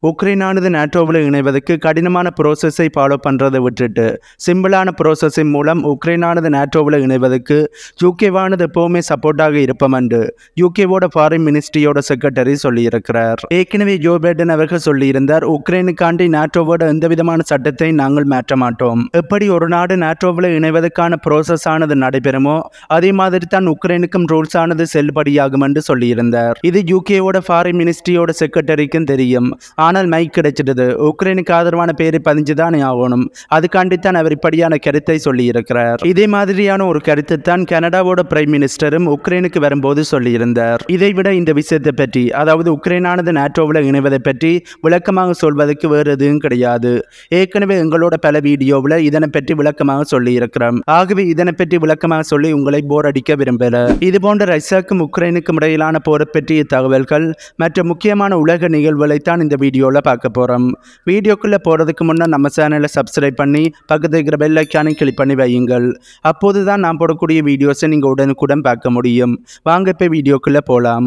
உக்ரைனானது நேட்டோவில் இணைவதற்கு கடினமான ப்ரோசஸை ஃபாலோ பண்ணுறதை விட்டுட்டு சிம்பிளான ப்ரோசஸின் மூலம் உக்ரைனானது நேட்டோவில் இணைவதற்கு யூகேவானது எப்போவுமே சப்போர்ட்டாக இருப்போம் என்று யூகேவோட ஃபாரின் மினிஸ்ட்ரியோட செக்ரட்டரி சொல்லியிருக்கிறார் ஏற்கனவே ஜோ பைடன் அவர்கள் சொல்லியிருந்தார் உக்ரைனுக்காண்டி நேட்டோவோட எந்த விதமான சட்டத்தை நாங்கள் மாற்ற மாட்டோம் எப்படி ஒரு நாடு நேட்டோவில் இணைவதற்கான ப்ரோசஸ் ஆனது நடைபெறுமோ அதே மாதிரி தான் உக்ரைனுக்கும் ரூல்ஸ் ஆனது செல்லுபடியாகும் என்று சொல்லியிருந்தார் இது யூகேவோட ஃபாரின் மினிஸ்ட்ரியோட செக்ரட்டரிக்கும் தெரியும் ஆனால் மைக் கிடைச்சிட்டது உக்ரைனுக்கு ஆதரவான பேரை பதிஞ்சுதான் ஆகணும் அதுக்காண்டித்தான் அவர் இப்படியான கருத்தை சொல்லியிருக்கிறார் இதே மாதிரியான ஒரு கருத்தை தான் கனடாவோட பிரைம் மினிஸ்டரும் உக்ரைனுக்கு வரும்போது சொல்லியிருந்தார் இதை விட இந்த விஷயத்தை பற்றி அதாவது உக்ரைனானது நேட்டோவில் இணைவதை பற்றி விளக்கமாக சொல்வதற்கு வேறு எதுவும் கிடையாது ஏற்கனவே எங்களோட பல வீடியோவில் இதனை பற்றி விளக்கமாக சொல்லியிருக்கிறோம் ஆகவே இதனை பற்றி விளக்கமாக சொல்லி உங்களை போர் அடிக்க விரும்பல இது போன்ற ரஷ்யாவுக்கும் உக்ரைனுக்கும் இடையிலான போரை பற்றிய தகவல்கள் மற்ற முக்கியமான உலக நிகழ்வுகளைத்தான் இந்த வீடியோவில் பார்க்க போகிறோம் வீடியோக்குள்ளே போகிறதுக்கு முன்னே நம்ம சேனலை சப்ஸ்கிரைப் பண்ணி பக்கத்தில் இருக்கிற பெல் ஐக்கானை கிளிக் பண்ணி வையுங்கள் அப்போது தான் நான் போடக்கூடிய வீடியோஸை நீங்கள் உடனுக்குடன் பார்க்க முடியும் வாங்க இப்போ வீடியோக்குள்ளே போகலாம்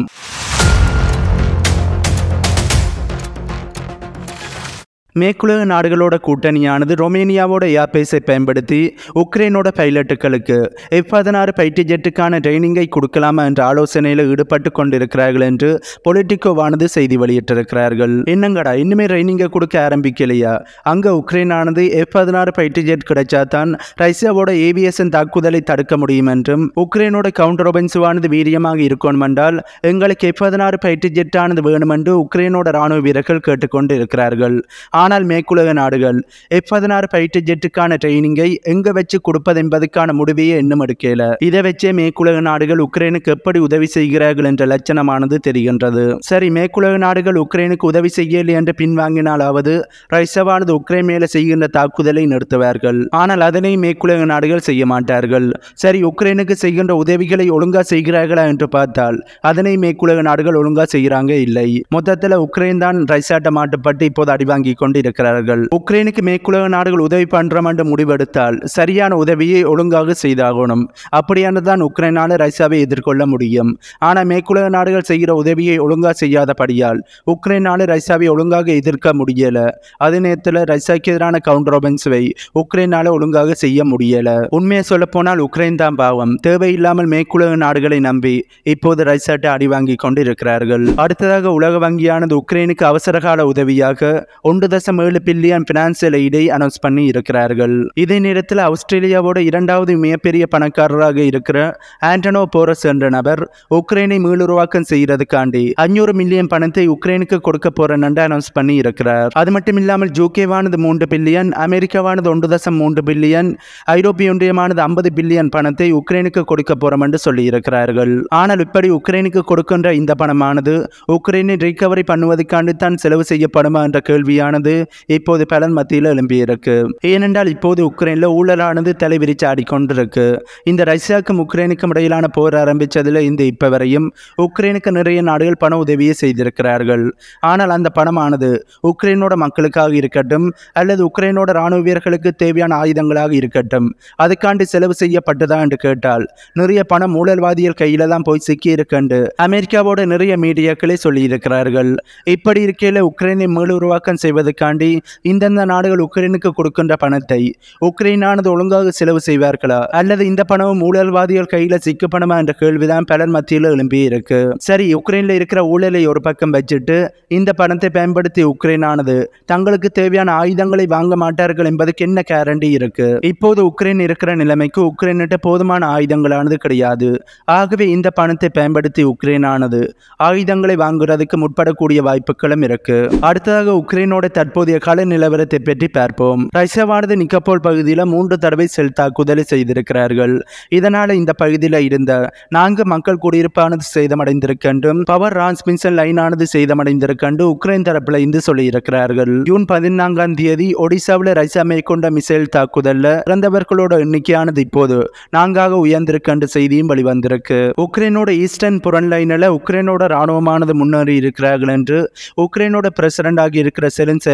மேற்குலக நாடுகளோட கூட்டணியானது ரொமேனியாவோட ஏர்பேஸை பயன்படுத்தி உக்ரைனோட பைலட்டுகளுக்கு எஃப் பதினாறு பைட்டி ஜெட்டுக்கான ட்ரைனிங்கை கொடுக்கலாமா என்ற ஆலோசனையில் ஈடுபட்டு கொண்டிருக்கிறார்கள் என்று பொலிட்டிகோவானது செய்தி வெளியிட்டிருக்கிறார்கள் என்னங்கடா இன்னுமே ட்ரைனிங்கை கொடுக்க ஆரம்பிக்கலையா அங்கே உக்ரைனானது எஃப் பதினாறு பைட்டி ஜெட் கிடைச்சா தான் ரஷ்யாவோட ஏவியேஷன் தாக்குதலை தடுக்க முடியும் என்றும் உக்ரைனோட கவுண்டர் ஒபென்சிவானது வீரியமாக இருக்கணும் என்றால் எங்களுக்கு எஃப் பதினாறு பைட்டி ஜெட்டானது வேணுமென்று உக்ரைனோட ராணுவ வீரர்கள் கேட்டுக்கொண்டு இருக்கிறார்கள் ஆனால் மேற்குலக நாடுகள் எஃப் பதினாறு பயிற்று ஜெட்டுக்கான ட்ரைனிங்கை எங்க வச்சு கொடுப்பது என்பதற்கான முடிவையே இன்னும் எடுக்கல இதை வச்சே மேற்குலக நாடுகள் உக்ரைனுக்கு எப்படி உதவி செய்கிறார்கள் என்ற லட்சணமானது தெரிகின்றது சரி மேற்குலக நாடுகள் உக்ரைனுக்கு உதவி செய்யலை என்று பின்வாங்கினாலாவது ரஷ்யாவானது உக்ரைன் மேல செய்கின்ற தாக்குதலை நிறுத்துவார்கள் ஆனால் அதனை மேற்குலக நாடுகள் செய்ய மாட்டார்கள் சரி உக்ரைனுக்கு செய்கின்ற உதவிகளை ஒழுங்கா செய்கிறார்களா என்று பார்த்தால் அதனை மேற்குலக நாடுகள் ஒழுங்கா செய்கிறாங்க இல்லை மொத்தத்தில் உக்ரைன் தான் ரஷ்யாட்ட மாட்டுப்பட்டு இப்போது அடிவாங்கி கொண்டு இருக்கிறார்கள் உக்ரைனுக்கு மேற்குலக நாடுகள் உதவி பண்றோம் என்று முடிவெடுத்தால் சரியான உதவியை ஒழுங்காக செய்தாகணும் அப்படியானதான் உக்ரைனால ரஷ்யாவை எதிர்கொள்ள முடியும் ஆனால் மேற்குலக நாடுகள் செய்கிற உதவியை ஒழுங்கா செய்யாதபடியால் உக்ரைனால ரஷ்யாவை ஒழுங்காக எதிர்க்க முடியல அதே நேரத்தில் ரஷ்யாவுக்கு எதிரான கவுண்டர் ஒபென்சிவை உக்ரைனால ஒழுங்காக செய்ய முடியல உண்மையை சொல்ல போனால் உக்ரைன் தான் பாவம் தேவையில்லாமல் மேற்குலக நாடுகளை நம்பி இப்போது ரஷ்யாட்டை அடி வாங்கி கொண்டு இருக்கிறார்கள் அடுத்ததாக உலக வங்கியானது உக்ரைனுக்கு அவசரகால உதவியாக ஒன்று தசம் ஏழு பில்லியன் பினான்சியல் எய்டை அனௌன்ஸ் பண்ணி இருக்கிறார்கள் இதே நேரத்தில் ஆஸ்திரேலியாவோட இரண்டாவது மிகப்பெரிய பணக்காரராக இருக்கிற ஆண்டனோ போரஸ் என்ற நபர் உக்ரைனை மீளுருவாக்கம் செய்யறதுக்காண்டி அஞ்சூறு மில்லியன் பணத்தை உக்ரைனுக்கு கொடுக்க போறேன் என்று அனௌன்ஸ் பண்ணி இருக்கிறார் அது மட்டும் இல்லாமல் ஜூகேவானது மூன்று பில்லியன் அமெரிக்காவானது ஒன்று தசம் மூன்று பில்லியன் ஐரோப்பிய ஒன்றியமானது ஐம்பது பில்லியன் பணத்தை உக்ரைனுக்கு கொடுக்க போறோம் என்று சொல்லி இருக்கிறார்கள் ஆனால் இப்படி உக்ரைனுக்கு கொடுக்கின்ற இந்த பணமானது உக்ரைனை ரிகவரி பண்ணுவதற்காண்டு தான் செலவு செய்யப்படுமா என்ற கேள்வியானது இப்போது பலன் மத்தியில் எழும்பியிருக்கு ஏனென்றால் இப்போது உக்ரைனில் ஊழலானது தலைவிரிச்சு ஆடிக்கொண்டிருக்கு இந்த ரஷ்யாவுக்கும் உக்ரைனுக்கும் இடையிலான போர் ஆரம்பித்ததில் இந்த இப்போ வரையும் உக்ரைனுக்கு நிறைய நாடுகள் பண உதவியை செய்திருக்கிறார்கள் ஆனால் அந்த பணமானது உக்ரைனோட மக்களுக்காக இருக்கட்டும் அல்லது உக்ரைனோட ராணுவ வீரர்களுக்கு தேவையான ஆயுதங்களாக இருக்கட்டும் அதுக்காண்டி செலவு செய்யப்பட்டதா என்று கேட்டால் நிறைய பணம் ஊழல்வாதிகள் கையில தான் போய் சிக்கி இருக்குண்டு அமெரிக்காவோட நிறைய மீடியாக்களே சொல்லியிருக்கிறார்கள் இப்படி இருக்கையில் உக்ரைனை மீளுருவாக்கம் செய்வதற்காண்டி இந்தந்த நாடுகள் உக்ரைனுக்கு கொடுக்கின்ற பணத்தை உக்ரைனானது ஒழுங்காக செலவு செய்வார்களா அல்லது இந்த பணமும் ஊழல்வாதிகள் கையில சிக்கு பணமா என்ற கேள்விதான் பலர் மத்தியில் எழும்பி இருக்கு சரி உக்ரைன்ல இருக்கிற ஊழலை ஒரு பக்கம் வச்சுட்டு இந்த பணத்தை பயன்படுத்தி உக்ரைனானது தங்களுக்கு தேவையான ஆயுதங்களை வாங்க மாட்டார்கள் என்பதுக்கு என்ன கேரண்டி இருக்கு இப்போது உக்ரைன் இருக்கிற நிலைமைக்கு உக்ரைன்கிட்ட போதுமான ஆயுதங்களானது கிடையாது ஆகவே இந்த பணத்தை பயன்படுத்தி உக்ரைனானது ஆயுதங்களை வாங்குறதுக்கு முற்படக்கூடிய வாய்ப்புகளும் இருக்கு அடுத்ததாக உக்ரைனோட தற்போதைய கள நிலவரத்தை பற்றி பார்ப்போம் ரஷ்யாவானது நிக்கப்போல் பகுதியில் மூன்று தடவை செல் தாக்குதலை செய்திருக்கிறார்கள் இதனால இந்த பகுதியில் இருந்த நான்கு மக்கள் குடியிருப்பானது சேதமடைந்திருக்கென்றும் பவர் டிரான்ஸ்மிஷன் லைனானது சேதமடைந்திருக்கென்று உக்ரைன் தரப்புல இருந்து சொல்லியிருக்கிறார்கள் ஜூன் பதினான்காம் தேதி ஒடிசாவில் ரஷ்யா மேற்கொண்ட மிசைல் தாக்குதல்ல இறந்தவர்களோட எண்ணிக்கையானது இப்போது நான்காக உயர்ந்திருக்கின்ற செய்தியும் வெளிவந்திருக்கு உக்ரைனோட ஈஸ்டர்ன் புறன் லைனில் உக்ரைனோட ராணுவமானது முன்னேறி இருக்கிறார்கள் என்று உக்ரைனோட பிரசிடண்ட் ஆகி இருக்கிற செலன்சே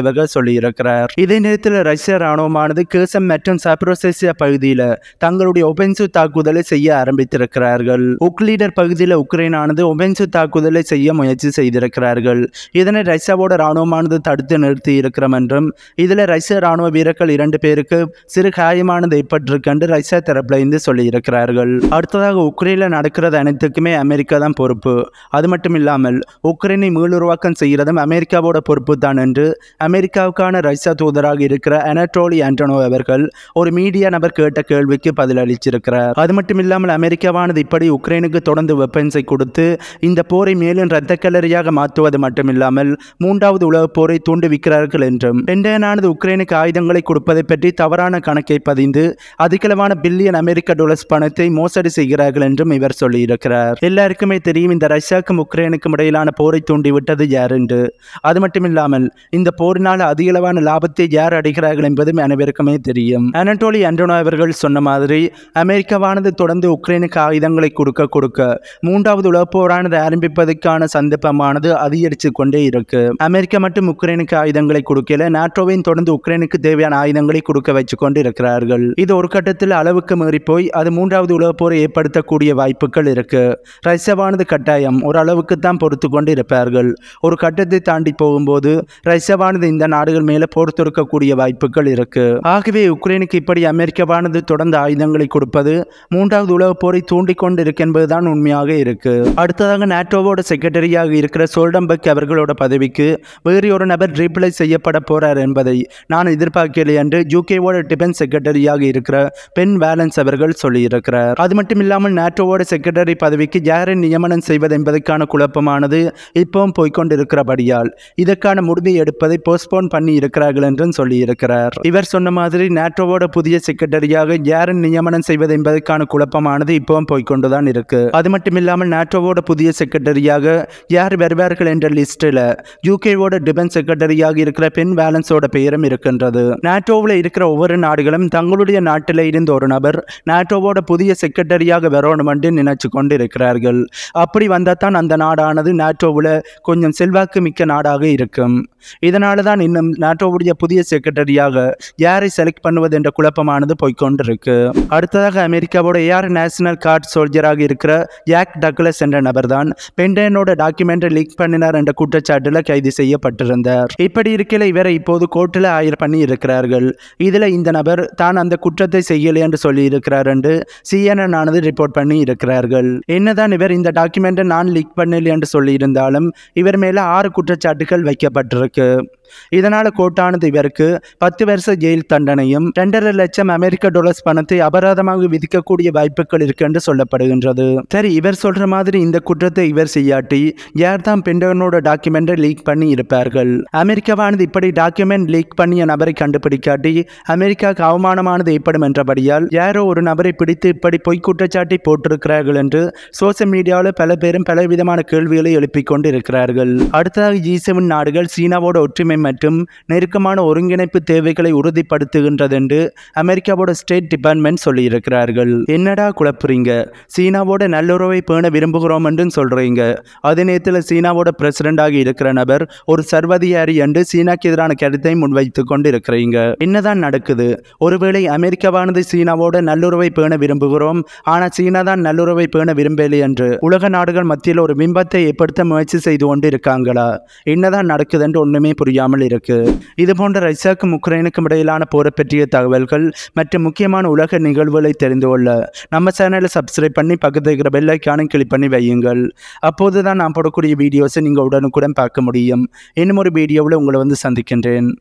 அவர்கள் சொல்லியிருக்கிறார் இதே நேரத்தில் ரஷ்ய ராணுவமானது கேசம் மற்றும் சப்ரோசேசியா பகுதியில் தங்களுடைய ஒபென்சு தாக்குதலை செய்ய ஆரம்பித்திருக்கிறார்கள் உக்லீடர் பகுதியில் உக்ரைனானது ஒபென்சு தாக்குதலை செய்ய முயற்சி செய்திருக்கிறார்கள் இதனை ரஷ்யாவோட ராணுவமானது தடுத்து நிறுத்தி இருக்கிறோம் என்றும் இதில் ரஷ்ய ராணுவ வீரர்கள் இரண்டு பேருக்கு சிறு காயமானது ஏற்பட்டிருக்கு ரஷ்யா தரப்புல இருந்து சொல்லியிருக்கிறார்கள் அடுத்ததாக உக்ரைனில் நடக்கிறது அனைத்துக்குமே அமெரிக்கா தான் பொறுப்பு அது மட்டும் இல்லாமல் உக்ரைனை மீளுருவாக்கம் செய்கிறதும் அமெரிக்காவோட பொறுப்பு தான் என்று அமெரிக்காவுக்கான ரஷ்யா தூதராக இருக்கிற அனட்டோலி ஆண்டனோ அவர்கள் ஒரு மீடியா நபர் கேட்ட கேள்விக்கு பதிலளிச்சிருக்கிறார் அது மட்டும் இல்லாமல் அமெரிக்காவானது இப்படி உக்ரைனுக்கு தொடர்ந்து வெப்பன்ஸை கொடுத்து இந்த போரை மேலும் இரத்த கலரியாக மாற்றுவது மட்டுமில்லாமல் மூன்றாவது உலகப் போரை தூண்டுவிக்கிறார்கள் என்றும் பென்டகனானது உக்ரைனுக்கு ஆயுதங்களை கொடுப்பதை பற்றி தவறான கணக்கை பதிந்து அதிகளவான பில்லியன் அமெரிக்க டாலர்ஸ் பணத்தை மோசடி செய்கிறார்கள் என்றும் இவர் சொல்லியிருக்கிறார் எல்லாருக்குமே தெரியும் இந்த ரஷ்யாவுக்கும் உக்ரைனுக்கும் இடையிலான போரை தூண்டிவிட்டது யார் என்று அது மட்டுமில்லாமல் இந்த போரினால் அதிகளவான லாபத்தை யார் அடைகிறார்கள் என்பதும் அனைவருக்குமே தெரியும் அனட்டோலி அண்டோனோ அவர்கள் சொன்ன மாதிரி அமெரிக்காவானது தொடர்ந்து உக்ரைனுக்கு ஆயுதங்களை கொடுக்க கொடுக்க மூன்றாவது உலகப் போரானது ஆரம்பிப்பதற்கான சந்தர்ப்பமானது அதிகரித்து கொண்டே இருக்கு அமெரிக்கா மட்டும் உக்ரைனுக்கு ஆயுதங்களை கொடுக்கல நாட்டோவையும் தொடர்ந்து உக்ரைனுக்கு தேவையான ஆயுதங்களை கொடுக்க வச்சு கொண்டு இருக்கிறார்கள் இது ஒரு கட்டத்தில் அளவுக்கு மீறி போய் அது மூன்றாவது உலகப் போரை ஏற்படுத்தக்கூடிய வாய்ப்புகள் இருக்கு ரஷ்யாவானது கட்டாயம் ஒரு அளவுக்கு தான் பொறுத்து கொண்டு இருப்பார்கள் ஒரு கட்டத்தை தாண்டி போகும்போது ரஷ்யாவானது இந்த நாடுகள் மேல போர் தொடுக்கக்கூடிய வாய்ப்புகள் இருக்கு ஆகவே உக்ரைனுக்கு இப்படி அமெரிக்காவானது தொடர்ந்து ஆயுதங்களை கொடுப்பது மூன்றாவது உலகப் போரை தூண்டிக் கொண்டு இருக்கு என்பதுதான் உண்மையாக இருக்கு அடுத்ததாக நாட்டோவோட செக்ரட்டரியாக இருக்கிற சோல்டம்பக் அவர்களோட பதவிக்கு வேறு ஒரு நபர் ரீப்ளேஸ் செய்யப்பட போறார் என்பதை நான் எதிர்பார்க்கலை என்று யூகேவோட டிஃபென்ஸ் செக்ரட்டரியாக இருக்கிற பென் வேலன்ஸ் அவர்கள் சொல்லியிருக்கிறார் அது மட்டும் இல்லாமல் நாட்டோவோட செக்ரட்டரி பதவிக்கு யாரை நியமனம் செய்வது என்பதற்கான குழப்பமானது இப்பவும் போய்கொண்டிருக்கிறபடியால் இதற்கான முடிவை எடுப்பதை போஸ்ட்போன் பண்ணி இருக்கிறார்கள் என்றும் சொல்லியிருக்கிறார் இவர் சொன்ன மாதிரி நாட்டோவோட புதிய செக்ரட்டரியாக யாரை நியமனம் செய்வது என்பதற்கான குழப்பமானது இப்பவும் போய்கொண்டுதான் இருக்கு அது மட்டும் இல்லாமல் நாட்டோவோட புதிய செக்ரட்டரியாக யார் வருவார்கள் என்ற லிஸ்டில் யூகேவோட டிஃபென்ஸ் செக்ரட்டரியாக இருக்கிற பென் வேலன்ஸோட பெயரும் இருக்கின்றது நாட்டோவில் இருக்கிற ஒவ்வொரு நாடுகளும் தங்களுடைய நாட்டில் இருந்த ஒரு நபர் நாட்டோவோட புதிய செக்ரட்டரியாக வரணும் என்று நினைச்சு கொண்டு இருக்கிறார்கள் அப்படி வந்தால் தான் அந்த நாடானது நாட்டோவில் கொஞ்சம் செல்வாக்கு மிக்க நாடாக இருக்கும் இதனால தான் இன்னும் நாட்டோவுடைய புதிய செக்ரட்டரியாக யாரை செலக்ட் பண்ணுவது என்ற குழப்பமானது போய்கொண்டிருக்கு அடுத்ததாக அமெரிக்காவோட ஏர் நேஷனல் கார்ட் சோல்ஜராக இருக்கிற ஜாக் டக்லஸ் என்ற நபர் தான் பென்டனோட டாக்குமெண்ட்டை லீக் பண்ணினார் என்ற குற்றச்சாட்டில் கைது செய்யப்பட்டிருந்தார் இப்படி இருக்கையில் இவரை இப்போது கோர்ட்டில் ஆயர் பண்ணி இருக்கிறார்கள் இதில் இந்த நபர் தான் அந்த குற்றத்தை செய்யலை என்று சொல்லி இருக்கிறார் என்று சிஎன்என் ஆனது ரிப்போர்ட் பண்ணி இருக்கிறார்கள் என்னதான் இவர் இந்த டாக்குமெண்ட்டை நான் லீக் பண்ணலை என்று சொல்லியிருந்தாலும் இவர் மேலே ஆறு குற்றச்சாட்டுகள் வைக்கப்பட்டிருக்கு இதனால் கோர்ட்டானது இவருக்கு பத்து வருஷ ஜெயில் தண்டனையும் ரெண்டரை லட்சம் அமெரிக்க டாலர்ஸ் பணத்தை அபராதமாக விதிக்கக்கூடிய வாய்ப்புகள் இருக்கு என்று சொல்லப்படுகின்றது சரி இவர் சொல்ற மாதிரி இந்த குற்றத்தை இவர் செய்யாட்டி யார் தான் பென்டகனோட டாக்குமெண்ட்டை லீக் பண்ணி இருப்பார்கள் அமெரிக்காவானது இப்படி டாக்குமெண்ட் லீக் பண்ணிய நபரை கண்டுபிடிக்காட்டி அமெரிக்காவுக்கு அவமானமானது ஏற்படும் என்றபடியால் யாரோ ஒரு நபரை பிடித்து இப்படி பொய் குற்றச்சாட்டை போட்டிருக்கிறார்கள் என்று சோசியல் மீடியாவில் பல பேரும் பல விதமான கேள்விகளை எழுப்பிக் கொண்டு இருக்கிறார்கள் அடுத்ததாக ஜி செவன் நாடுகள் சீனாவோட ஒற்றுமை மற்றும் நெருக்கமான ஒருங்கிணைப்பு தேவைகளை உறுதிப்படுத்துகின்றது என்று அமெரிக்காவோட ஸ்டேட் டிபார்ட்மெண்ட் சொல்லியிருக்கிறார்கள் என்னடா குழப்புறீங்க சீனாவோட நல்லுறவை பேண விரும்புகிறோம் என்றும் சொல்றீங்க அதே நேரத்தில் சீனாவோட பிரசிடண்டாக இருக்கிற நபர் ஒரு சர்வதிகாரி என்று சீனாக்கு எதிரான கருத்தை முன்வைத்து கொண்டு இருக்கிறீங்க என்னதான் நடக்குது ஒருவேளை அமெரிக்காவானது சீனாவோட நல்லுறவை பேண விரும்புகிறோம் ஆனால் சீனா தான் நல்லுறவை பேண விரும்பலை என்று உலக நாடுகள் மத்தியில் ஒரு பிம்பத்தை ஏற்படுத்த முயற்சி செய்து கொண்டு இருக்காங்களா என்னதான் நடக்குது என்று ஒன்றுமே புரியாமல் இருக்கு இது போன்ற ரஷ்யாவுக்கும் உக்ரைனுக்கும் இடையிலான போரை பற்றிய தகவல்கள் மற்றும் முக்கியமான உலக நிகழ்வுகளை தெரிந்து கொள்ள நம்ம சேனலை சப்ஸ்கிரைப் பண்ணி பக்கத்தில் இருக்கிற பெல் ஐக்கானும் கிளிக் பண்ணி வையுங்கள் அப்போது தான் நான் போடக்கூடிய வீடியோஸை நீங்கள் உடனுக்குடன் பார்க்க முடியும் இன்னும் ஒரு வீடியோவில் உங்களை வந்து சந்திக்கின்றேன்